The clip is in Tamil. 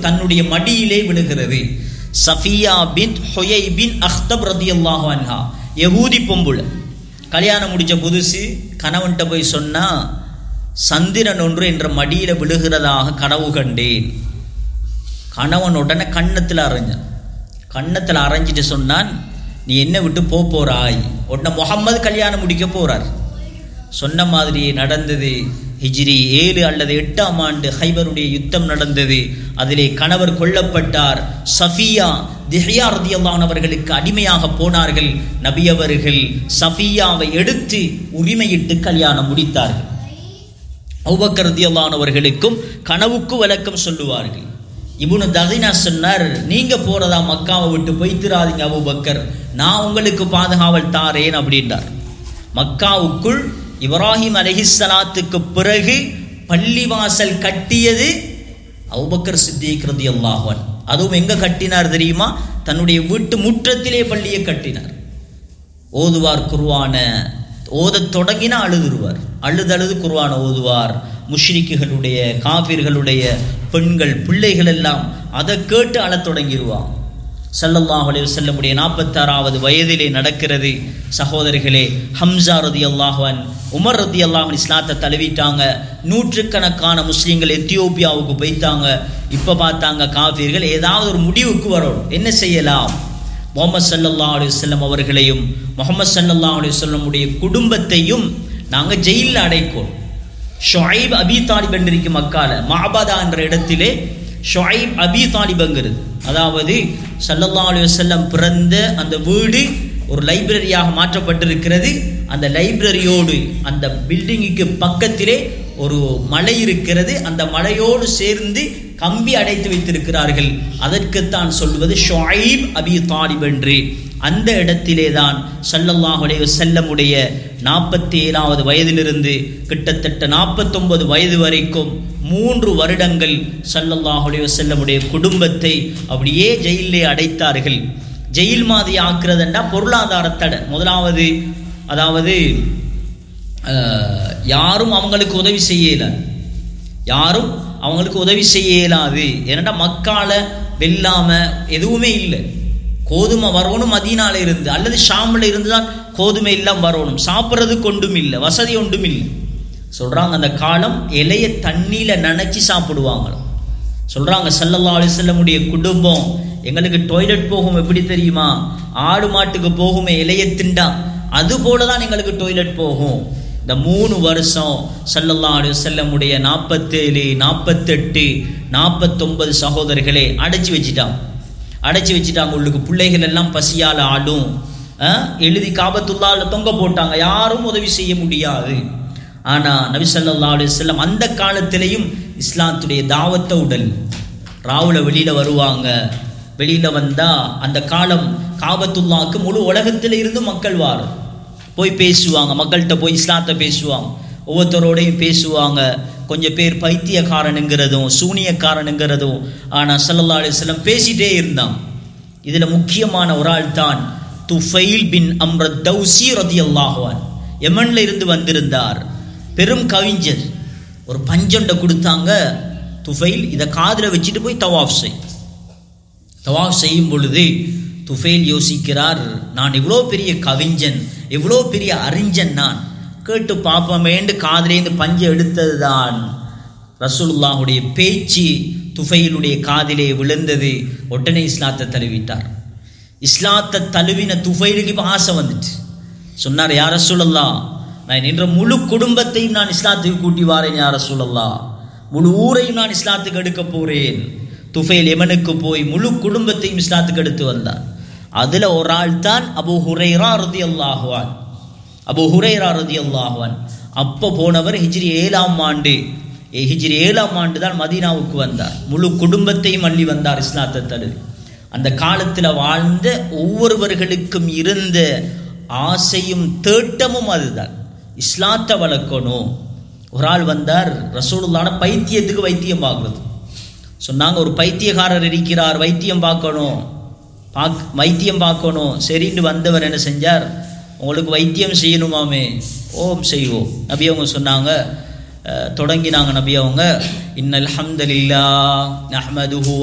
தன்னுடைய மடியிலே விழுகிறது சஃபியா பின் ஹொயை பின் அஹ்தப் ரதியல்லாஹு அன்ஹா யகூதி பொம்புல கல்யாணம் முடிச்ச புதுசு கணவன்கிட்ட போய் சொன்னா சந்திரன் ஒன்று என்ற மடியில விழுகிறதாக கனவு கண்டேன் கணவன் உடனே கன்னத்தில் அரைஞ்சான் கன்னத்தில் அரைஞ்சிட்டு சொன்னான் நீ என்ன விட்டு போ போறாய் உடனே முகம்மது கல்யாணம் முடிக்க போறார் சொன்ன மாதிரி நடந்தது ஹிஜ்ரி ஏழு அல்லது எட்டாம் ஆண்டு ஹைபருடைய யுத்தம் நடந்தது அதிலே கணவர் கொல்லப்பட்டார் சஃபியா திஹ்யா ரதியல்லான் அவர்களுக்கு அடிமையாக போனார்கள் நபி அவர்கள் சஃபியாவை எடுத்து உரிமையிட்டு கல்யாணம் முடித்தார்கள் அவுபக்கர் ரதியல்லான் அவர்களுக்கும் கனவுக்கு விளக்கம் சொல்லுவார்கள் இப்னு தகினா சொன்னார் நீங்க போறதா மக்காவை விட்டு போய்த்திராதீங்க அபூபக்கர் நான் உங்களுக்கு பாதுகாவல் தாரேன் அப்படின்றார் மக்காவுக்குள் இப்ராஹிம் அலைஹிஸ்ஸலாத்துக்கு பிறகு பள்ளிவாசல் கட்டியது அபூபக்கர் சித்திக் ரலியல்லாஹு அன்ஹு அதுவும் எங்க கட்டினார் தெரியுமா தன்னுடைய வீட்டு முற்றத்திலே பள்ளியை கட்டினார் ஓதுவார் குர்வான ஓதத் தொடங்கினா அழுதுருவார் அழுது அழுது குர்வான ஓதுவார் முஷ்ரிக்குகளுடைய காபிர்களுடைய பெண்கள் பிள்ளைகள் எல்லாம் அதை கேட்டு அழத் தொடங்கிடுவான் ஸல்லல்லாஹு அலைஹி வஸல்லமுடைய நாற்பத்தாறாவது வயதிலே நடக்கிறது சகோதரிகளே ஹம்சா ரதி அல்லாஹன் உமர் ரதி அல்லாஹன் இஸ்லாத்தை தழுவிட்டாங்க நூற்றுக்கணக்கான முஸ்லீம்கள் எத்தியோப்பியாவுக்கு போய்த்தாங்க இப்போ பார்த்தாங்க காஃபிர்கள் ஏதாவது ஒரு முடிவுக்கு வரணும் என்ன செய்யலாம் முகமது சல்லல்லாஹு அலைஹி வஸல்லம் அவர்களையும் முகமது சல்லல்லாஹு அலைஹி வஸல்லமுடைய குடும்பத்தையும் நாங்கள் ஜெயிலில் அடைக்கோம் ஷொஐப் அபி தாலிப் என்றிருக்கு மக்கால மாபாதா என்ற இடத்திலே ஷொஐப் அபி தாலிபங்கிறது அதாவது சல்லல்லா அலி வசல்லம் பிறந்த அந்த வீடு ஒரு லைப்ரரியாக மாற்றப்பட்டிருக்கிறது அந்த லைப்ரரியோடு அந்த பில்டிங்குக்கு பக்கத்திலே ஒரு மலை இருக்கிறது அந்த மலையோடு சேர்ந்து கம்பி அடைத்து வைத்திருக்கிறார்கள் அதற்குத்தான் சொல்வது ஷொஐப் அபி தாலிப் என்று அந்த இடத்திலே தான் சல்லல்லாஹு அலைஹி வஸல்லமுடைய நாற்பத்தி ஏழாவது வயதிலிருந்து கிட்டத்தட்ட நாற்பத்தொன்பது வயது வரைக்கும் மூன்று வருடங்கள் சல்லல்லாஹு அலைஹி வஸல்லமுடைய குடும்பத்தை அப்படியே ஜெயிலே அடைத்தார்கள் ஜெயில் மாதிரி ஆக்குறதுண்டா பொருளாதார தடை முதலாவது அதாவது அஹ், யாரும் அவங்களுக்கு உதவி செய்ய இயலாது யாரும் அவங்களுக்கு உதவி செய்ய இயலாது ஏன்னா மக்கால வெல்லாம எதுவுமே இல்லை கோதுமை வரணும் மதீனால இருந்து அல்லது ஷாமில் இருந்து தான் கோதுமை எல்லாம் வரணும் சாப்பிட்றதுக்கு ஒன்றும் இல்லை வசதி ஒன்றும் இல்லை சொல்றாங்க அந்த காலம் இலைய தண்ணியில நனைச்சி சாப்பிடுவாங்களாம் சொல்றாங்க சல்லல்லா அலிசல்லமுடைய குடும்பம் எங்களுக்கு டாய்லெட் போகும் எப்படி தெரியுமா ஆடு மாட்டுக்கு போகுமே இலைய திண்டா அது போல தான் எங்களுக்கு டாய்லெட் போகும் இந்த மூணு வருஷம் சல்லல்லா அலிசல்லமுடைய நாற்பத்தேழு நாற்பத்தெட்டு நாற்பத்தொன்பது சகோதரர்களே அடைச்சி வச்சிட்டான் அடைச்சி வச்சுட்டாங்க உள்ளுக்கு பிள்ளைகள் எல்லாம் பசியால் ஆடும் அஹ், எழுதி காபத்துள்ளால தொங்க போட்டாங்க யாரும் உதவி செய்ய முடியாது ஆனா நபி ஸல்லல்லாஹு அலைஹி வஸல்லம் அந்த காலத்திலையும் இஸ்லாத்துடைய தாவத்தை உடல் ராவுல வெளியில வருவாங்க வெளியில வந்தா அந்த காலம் காபத்துல்லாக்கு முழு உலகத்துல இருந்து மக்கள் வாரு போய் பேசுவாங்க மக்கள்கிட்ட போய் இஸ்லாத்தை பேசுவாங்க ஒவ்வொருத்தரோடையும் பேசுவாங்க கொஞ்சம் பேர் பைத்தியக்காரனுங்கிறதும் சூனியக்காரனுங்கிறதும் ஆனா ஸல்லல்லாஹு அலைஹி வஸல்லம் பேசிட்டே இருந்தான் இதுல முக்கியமான ஒரு ஆள் தான் துஃபைல் பின் அம்ரத் தௌசி ரதியல்லாஹு அன்ஹு யமன்ல இருந்து வந்திருந்தார் பெரும் கவிஞர் ஒரு பஞ்சண்டை கொடுத்தாங்க துஃபைல் இதை காதுல வச்சுட்டு போய் தவாஃப் செய் தவாஃப் செய்யும் பொழுது துஃபைல் யோசிக்கிறார் நான் இவ்வளோ பெரிய கவிஞன் இவ்வளோ பெரிய அறிஞன் நான் கேட்டு பார்ப்போமேண்டு காதிலேருந்து பஞ்சை எடுத்தது தான் ரசூலுல்லாஹுடைய பேச்சு துஃபைலுடைய காதிலே விழுந்தது உடனே இஸ்லாத்தை தழுவிட்டார் இஸ்லாத்தை தழுவின துஃபைலுக்கு இப்போ ஆசை வந்துட்டு சொன்னார் யார சொல்லல்லா நான் என்ற முழு குடும்பத்தையும் நான் இஸ்லாத்துக்கு கூட்டி வாரேன் யார சொல்லல்லா முழு ஊரையும் நான் இஸ்லாத்துக்கு எடுக்க போறேன் துஃபைல் எமனுக்கு போய் முழு குடும்பத்தையும் இஸ்லாத்துக்கு எடுத்து வந்தார் அதுல ஒரு ஆள் தான் அபு ஹுரைரா ரதி அல்லாஹுவான் அபு ஹுரைரா ரதி அல்லாஹுவான் அப்போ போனவர் ஹிஜ்ரி ஏழாம் ஆண்டு ஏ, ஹிஜ்ரி ஏழாம் ஆண்டு தான் மதீனாவுக்கு வந்தார் முழு குடும்பத்தையும் அள்ளி வந்தார் இஸ்லாத்தை தழுவி அந்த காலத்தில் வாழ்ந்த ஒவ்வொருவர்களுக்கும் இருந்த ஆசையும் தேட்டமும் அதுதான் இஸ்லாத்தை வளர்க்கணும் ஒரு ஆள் வந்தார் ரசூலுல்லான பைத்தியத்துக்கு வைத்தியம் பார்க்குறது சொன்னாங்க ஒரு பைத்தியக்காரர் இருக்கிறார் வைத்தியம் பார்க்கணும் பாக் வைத்தியம் பார்க்கணும் சரின்னு வந்தவர் என்ன செஞ்சார் உங்களுக்கு வைத்தியம் செய்யணுமாமே ஓம் செய்வோம் நபி அவங்க சொன்னாங்க அஹ், தொடங்கினாங்க நபி அவங்க இன்னல் ஹம்தலில்லா நஹ்மதுஹு